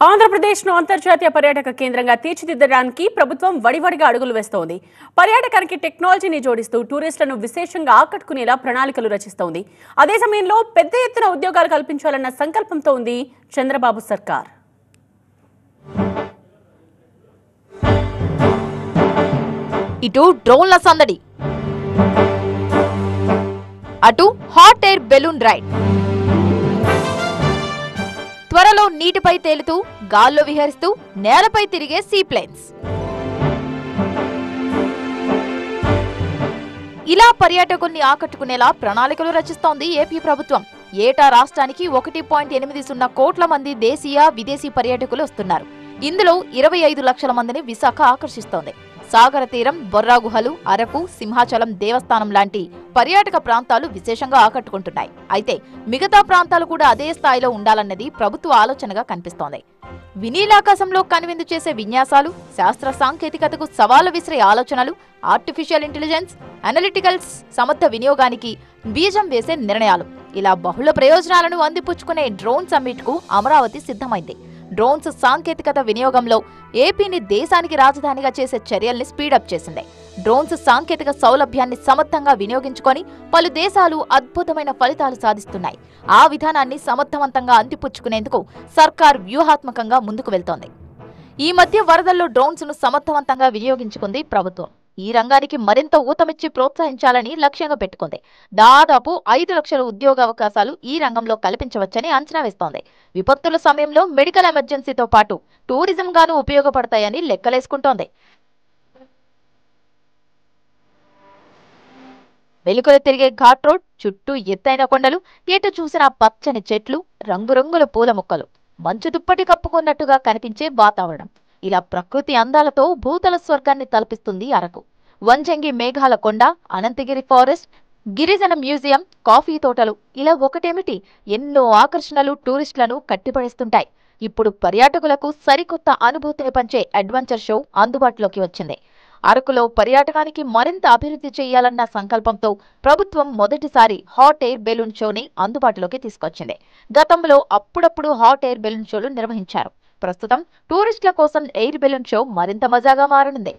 ఆంధ్రప్రదేశ్ను అంతర్జాతీయ పర్యాటక కేంద్రంగా తీర్చిదిద్దడానికి ప్రభుత్వం వడివడిగా అడుగులు వేస్తోంది పర్యాటకానికి టెక్నాలజీని జోడిస్తూ టూరిస్టులను విశేషంగా ఆకట్టుకునేలా ప్రణాళికలు రచిస్తోంది అదే సమయంలో పెద్ద ఎత్తున ఉద్యోగాలు కల్పించాలన్న సంకల్పంతో ఉంది చంద్రబాబు సర్కార్ ఇటు డ్రోన్ల సందడి అటు హాట్ ఎయిర్ బెలూన్ రైడ్ త్వరలో నీటిపై తేలుతూ గాల్లో విహరిస్తూ నేలపై తిరిగే సీ ప్లేన్స్ ఇలా పర్యాటకుల్ని ఆకట్టుకునేలా ప్రణాళికలు రచిస్తోంది ఏపీ ప్రభుత్వం ఏటా రాష్ట్రానికి ఒకటి పాయింట్ ఎనిమిది సున్నా కోట్ల మంది దేశీయ విదేశీ పర్యాటకులు వస్తున్నారు ఇందులో ఇరవై ఐదు లక్షల మందిని విశాఖ ఆకర్షిస్తోంది సాగర తీరం బొర్రా గుహలు అరకు సింహాచలం దేవస్థానం లాంటి పర్యాటక ప్రాంతాలు విశేషంగా ఆకట్టుకుంటున్నాయి అయితే మిగతా ప్రాంతాలు కూడా అదే స్థాయిలో ఉండాలన్నది ప్రభుత్వ ఆలోచనగా కనిపిస్తోంది వినీలాకాశంలో కనువిందు చేసే విన్యాసాలు శాస్త్ర సాంకేతికతకు సవాలు విసిరే ఆలోచనలు ఆర్టిఫిషియల్ ఇంటెలిజెన్స్ అనలిటికల్స్ సమర్థ వినియోగానికి బీజం వేసే నిర్ణయాలు ఇలా బహుళ ప్రయోజనాలను అందిపుచ్చుకునే డ్రోన్ సమ్మిట్ కు అమరావతి సిద్ధమైంది డ్రోన్స్ సాంకేతికత వినియోగంలో ఏపీని దేశానికి రాజధానిగా చేసే చర్యల్ని స్పీడప్ చేసింది డ్రోన్స్ సాంకేతిక సౌలభ్యాన్ని సమర్థంగా వినియోగించుకొని పలు దేశాలు అద్భుతమైన ఫలితాలు సాధిస్తున్నాయి ఆ విధానాన్ని సమర్థవంతంగా అందిపుచ్చుకునేందుకు సర్కార్ వ్యూహాత్మకంగా ముందుకు వెళ్తోంది ఈ మధ్య వరదల్లో డ్రోన్స్ ను సమర్థవంతంగా వినియోగించుకుంది ప్రభుత్వం ఈ రంగానికి మరింత ఊతమిచ్చి ప్రోత్సహించాలని లక్ష్యంగా పెట్టుకుంది దాదాపు ఐదు లక్షల ఉద్యోగ అవకాశాలు ఈ రంగంలో కల్పించవచ్చని అంచనా వేస్తోంది విపత్తుల సమయంలో మెడికల్ ఎమర్జెన్సీతో పాటు టూరిజం గాను ఉపయోగపడతాయని లెక్కలేసుకుంటోంది వెలుకలు తిరిగే ఘాట్ రోడ్ చుట్టూ ఎత్తైన కొండలు ఎటు చూసినా పచ్చని చెట్లు రంగురంగుల పూల మొక్కలు మంచు దుప్పటి కప్పుకున్నట్టుగా కనిపించే వాతావరణం ఇలా ప్రకృతి అందాలతో భూతల స్వర్గాన్ని తలపిస్తుంది అరకు వంజంగి మేఘాల కొండ అనంతగిరి ఫారెస్ట్ గిరిజన మ్యూజియం కాఫీ తోటలు ఇలా ఒకటేమిటి ఎన్నో ఆకర్షణలు టూరిస్టులను కట్టిపడేస్తుంటాయి ఇప్పుడు పర్యాటకులకు సరికొత్త అనుభూతిని పంచే అడ్వెంచర్ షో అందుబాటులోకి వచ్చింది అరకులో పర్యాటకానికి మరింత అభివృద్ధి చేయాలన్న సంకల్పంతో ప్రభుత్వం మొదటిసారి హాట్ ఎయిర్ బెలూన్ షోని అందుబాటులోకి తీసుకొచ్చింది గతంలో అప్పుడప్పుడు హాట్ ఎయిర్ బెలూన్ షోలు నిర్వహించారు ప్రస్తుతం టూరిస్టుల కోసం ఎయిర్ బెలూన్ షో మరింత మజాగా మారనుంది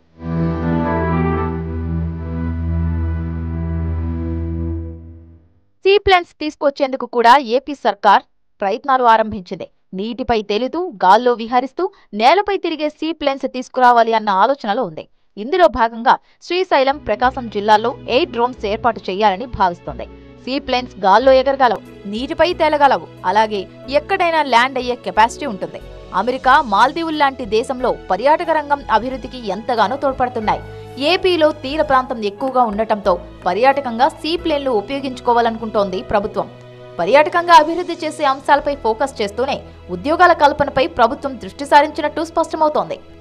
సీ ప్లాన్స్ తీసుకొచ్చేందుకు కూడా ఏపీ సర్కార్ ప్రయత్నాలు ఆరంభించింది నీటిపై తేలుతూ గాల్లో విహరిస్తూ నేలపై తిరిగే సీ ప్లేన్స్ తీసుకురావాలి అన్న ఆలోచనలో ఉంది ఇందులో భాగంగా శ్రీశైలం ప్రకాశం జిల్లాల్లో ఎయిర్ డ్రోన్స్ ఏర్పాటు చేయాలని భావిస్తోంది సీ ప్లేన్స్ గాల్లో ఎగరగలవు నీటిపై తేలగలవు అలాగే ఎక్కడైనా ల్యాండ్ అయ్యే కెపాసిటీ ఉంటుంది అమెరికా మాల్దీవుల్ లాంటి దేశంలో పర్యాటక రంగం అభివృద్ధికి ఎంతగానో తోడ్పడుతున్నాయి ఏపీలో తీర ప్రాంతం ఎక్కువగా ఉండటంతో పర్యాటకంగా సీ ప్లేన్లు ఉపయోగించుకోవాలనుకుంటోంది ప్రభుత్వం పర్యాటకంగా అభివృద్ధి చేసే అంశాలపై ఫోకస్ చేస్తూనే ఉద్యోగాల కల్పనపై ప్రభుత్వం దృష్టి సారించినట్టు స్పష్టమవుతోంది